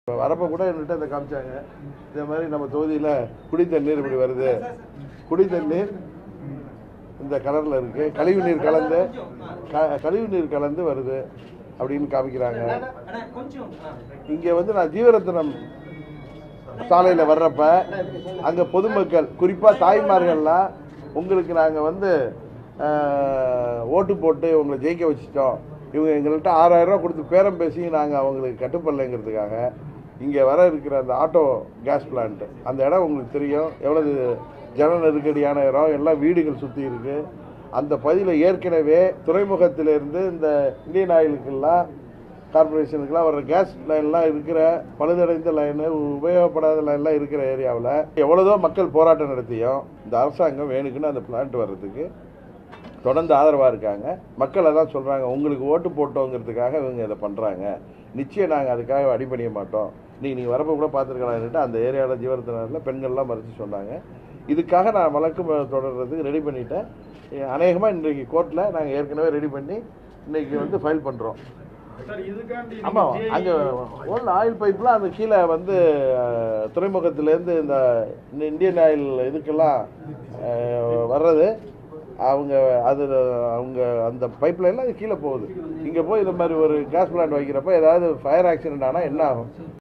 வரப்போ கூட என்கிட்ட இதை காமிச்சாங்க இதே மாதிரி நம்ம தொகுதியில் குடி தண்ணீர் இப்படி வருது குடி தண்ணீர் இந்த கலரில் இருக்கு கழிவு நீர் கலந்து க- கழிவு நீர் கலந்து வருது அப்படின்னு காமிக்கிறாங்க இங்கே வந்து நான் ஜீவரத்னம் சாலையில் வர்றப்ப அங்கே பொதுமக்கள் குறிப்பாக தாய்மார்கள்லாம் உங்களுக்கு நாங்கள் வந்து ஆஹ், ஓட்டு போட்டு உங்களை ஜெயிக்க வச்சிட்டோம் இவங்க எங்கள்கிட்ட ஆறாயிரம் ரூபா கொடுத்து பேரம் பேசி நாங்கள் அவங்களுக்கு கட்டுப்படலைங்கிறதுக்காக இங்கே வர இருக்கிற அந்த ஆட்டோ கேஸ் பிளான்ட் அந்த இடம் உங்களுக்கு தெரியும் எவ்வளவு ஜன நெருக்கடியான இடம் எல்லாம் வீடுகள் சுற்றி இருக்கு அந்த பகுதியில் ஏற்கனவே துறைமுகத்திலிருந்து இந்த இந்தியன் ஆயிலுக்கெல்லாம் கார்பரேஷனுக்குலாம் வர்ற கேஸ் லைன்லாம் இருக்கிற பழுதடைந்த லைனு உபயோகப்படாத லைன்லாம் இருக்கிற ஏரியாவில் எவ்வளோதோ மக்கள் போராட்டம் நடத்தியும் இந்த அரசாங்கம் வேணுக்குன்னு அந்த பிளான்ட் வர்றதுக்கு தொடர்ந்து ஆதரவாக இருக்காங்க மக்கள் அதான் சொல்கிறாங்க உங்களுக்கு ஓட்டு போட்டோங்கிறதுக்காக இவங்க இதை பண்ணுறாங்க நிச்சயம் நாங்கள் அதுக்காக அடிபணிய மாட்டோம் நீ நீங்கள் வரப்போ கூட பார்த்துருக்கலான்ட்டு அந்த ஏரியாவில் ஜீவரத்தினரில் பெண்கள்லாம் மறுத்து சொன்னாங்க இதுக்காக நான் வழக்கு ம- தொடர்றதுக்கு ரெடி பண்ணிட்டேன் அநேகமாக இன்றைக்கு கோர்ட்டில் நாங்கள் ஏற்கனவே ரெடி பண்ணி இன்னைக்கு வந்து ஃபைல் பண்ணுறோம் சார் இதுக்காண்டி ஆமாம் நீங்க அங்கே JE ஓல்டு ஆயில் பைப்லாம் அந்த கீழே வந்து அஹ், துறைமுகத்திலேருந்து இந்த இந்த இந்தியன் ஆயில் இதுக்கெல்லாம் அஹ், வர்றது அவங்க அது அவங்க அந்த பைப் லைன்லாம் அது கீழே போகுது இங்கே போய் இந்த மாதிரி ஒரு கேஸ் பிளான்ட் வைக்கிறப்ப ஏதாவது ஃபயர் ஆக்சிடென்ட் ஆனால் என்ன ஆகும்